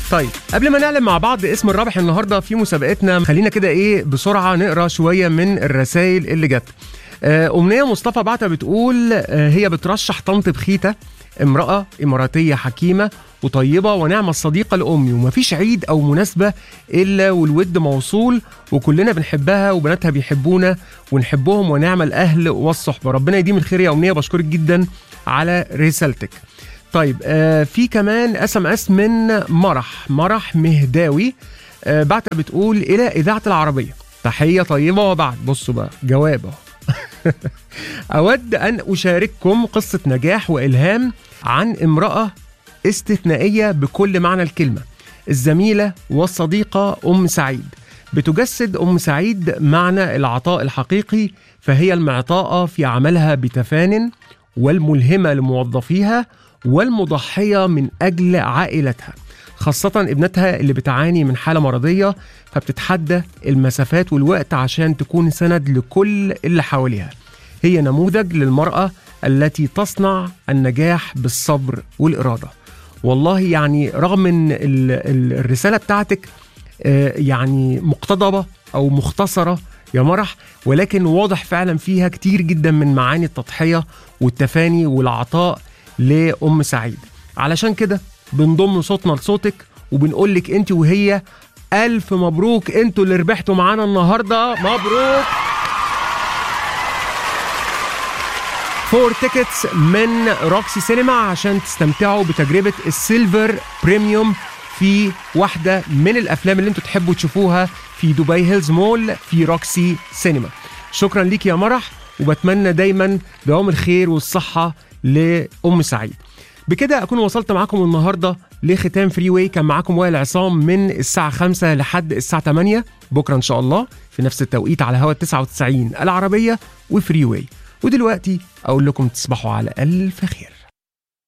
طيب قبل ما نعلن مع بعض اسم الرابح النهارده في مسابقتنا خلينا كده ايه بسرعه نقرا شويه من الرسائل اللي جت آه، أمنية مصطفى بعتها بتقول آه، هي بترشح طنط بخيتة امرأة إماراتية حكيمة وطيبة ونعمة الصديقة لأمي ومفيش عيد أو مناسبة إلا والود موصول وكلنا بنحبها وبناتها بيحبونا ونحبهم ونعم الأهل والصحبة ربنا يديم الخير يا أمنية بشكرك جدا على رسالتك طيب آه في كمان اس ام اس من مرح مرح مهداوي آه بعتها بتقول الى اذاعه العربيه تحيه طيبه وبعد بصوا بقى جواب اهو أود أن أشارككم قصة نجاح وإلهام عن امرأة استثنائية بكل معنى الكلمة الزميلة والصديقة أم سعيد بتجسد أم سعيد معنى العطاء الحقيقي فهي المعطاءة في عملها بتفان والملهمة لموظفيها والمضحية من أجل عائلتها خاصة ابنتها اللي بتعاني من حالة مرضية فبتتحدى المسافات والوقت عشان تكون سند لكل اللي حواليها هي نموذج للمرأة التي تصنع النجاح بالصبر والإرادة والله يعني رغم ان ال- ال- الرسالة بتاعتك آه، يعني مقتضبة أو مختصرة يا مرح ولكن واضح فعلا فيها كتير جدا من معاني التضحية والتفاني والعطاء لأم سعيد علشان كده بنضم صوتنا لصوتك وبنقول لك انت وهي ألف مبروك انتوا اللي ربحتوا معانا النهارده مبروك فور تيكتس من روكسي سينما عشان تستمتعوا بتجربة السيلفر بريميوم في واحدة من الأفلام اللي انتوا تحبوا تشوفوها في دبي هيلز مول في روكسي سينما شكرا ليك يا مرح وبتمنى دايما دوام الخير والصحة لأم سعيد بكده أكون وصلت معاكم النهاردة لختام فري واي كان معاكم وائل عصام من الساعة 5 لحد الساعة 8 بكرة إن شاء الله في نفس التوقيت على هوا 99 العربية وفري واي ودلوقتي أقول لكم تصبحوا على ألف خير